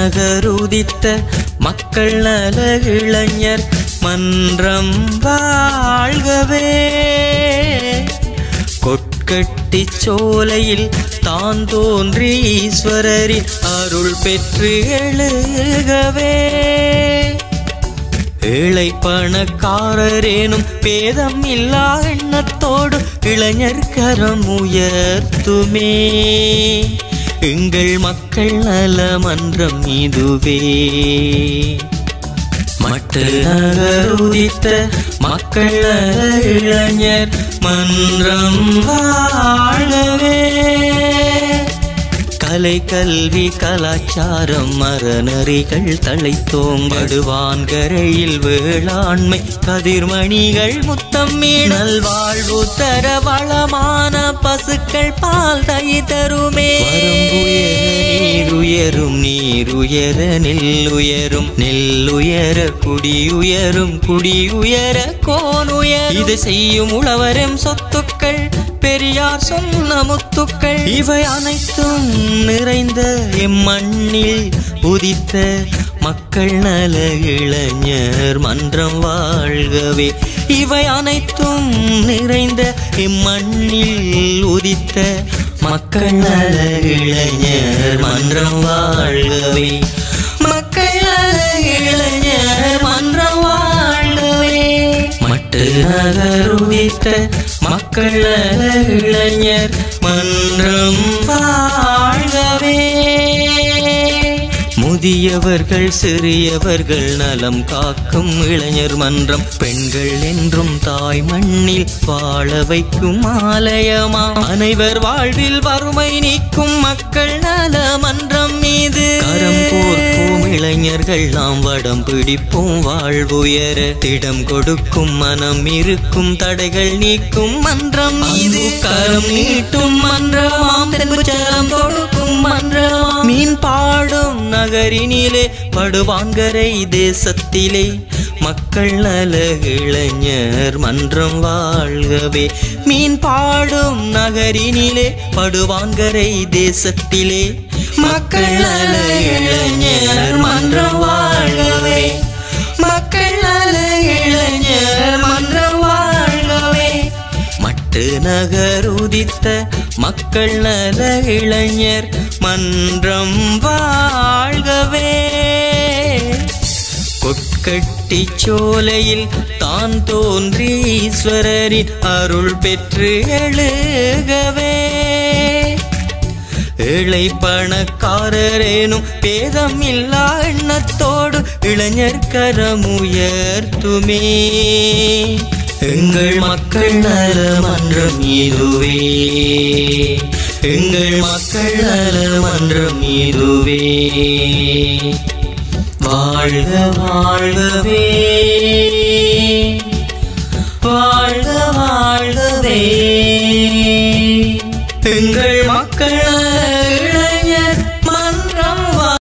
நகருதித்த மக்கள் நல இளைஞர் மன்றம் வாழ்கவே கொட்கட்டி சோலையில் தான் தோன்றி ஈஸ்வரரின் அருள் பெற்று எழுகவே ஏழை பணக்காரரேனும் பேதம் இல்லா எண்ணத்தோடு இளைஞர் கரம் உயர்த்துமே எங்கள் மக்கள் நல மன்றம் இதுவே மட்டு நகருதித்த மக்கள் நல இளைஞர் மன்றம் வாழவே கலை கல்வி கலாச்சாரம் மரநறிகள் தழைத்தோம்படுவான் கரையில் வேளாண்மை கதிர்மணிகள் முத்தம் மீனல் வாழ்வு தர வளமான பசுக்கள் பால் தை தருமே நீருயரும் நீருயர நெல்லுயரும் நெல்லுயர குடியுயரும் குடியுயர கோனுயர் இது செய்யும் உழவரும் சொத்துக்கள் பெரியார் சொன்ன முத்துக்கள் இவை அனைத்தும் நிறைந்த எம்மண்ணில் உதித்த மக்கள் நல இளைஞர் மன்றம் வாழ்கவே இவை அனைத்தும் நிறைந்த இம்மண்ணில் உதித்த மக்கள் நல இளைஞர் மன்றம் வாழ்கவே மக்கள் நல இளைஞர் மன்றம் வாழ்கவே மட்டு நகருதித்த மக்கள் நல இளைஞர் மன்றம் வாழ்கவே முதியவர்கள் சிறியவர்கள் நலம் காக்கும் இளைஞர் மன்றம் பெண்கள் என்றும் தாய் மண்ணில் வாழ வைக்கும் ஆலயமா அனைவர் வாழ்வில் வறுமை நீக்கும் மக்கள் நல மன்றம் மீது கரம் கோர்ப்போம் இளைஞர்கள் நாம் வடம் பிடிப்போம் வாழ்வுயர திடம் கொடுக்கும் மனம் இருக்கும் தடைகள் நீக்கும் மன்றம் மீது கரம் நீட்டும் மன்றமாம் தென்புச்சரம் கொடுக்கும் மன்றமாம் மீன் பாடும் நகரினிலே படுவாங்கரை தேசத்திலே மக்கள் நல இளைஞர் மன்றம் வாழ்கவே மீன் பாடும் நகரினிலே படுவாங்கரை தேசத்திலே மக்கள் நல இளைஞர் மன்றம் வாழ்கவே மக்கள் நல இளைஞர் மன்றம் வாழ்கவே மட்டு நகர் உதித்த மக்கள் நல இளைஞர் மன்றம் வாழ்கவே கொட்கட்டி சோலையில் தான் தோன்றி ஈஸ்வரரின் அருள் பெற்று எழுகவே ஏழை பணக்காரரேனும் பேதம் இல்லா எண்ணத்தோடு இளைஞர் கரம் உயர்த்துமே எங்கள் மக்கள் நல மன்றம் இதுவே எங்கள் மக்கள் நல மன்றம் இதுவே வாழ்க வாழ்கவே வாழ்க வாழ்கவே எங்கள் மக்கள்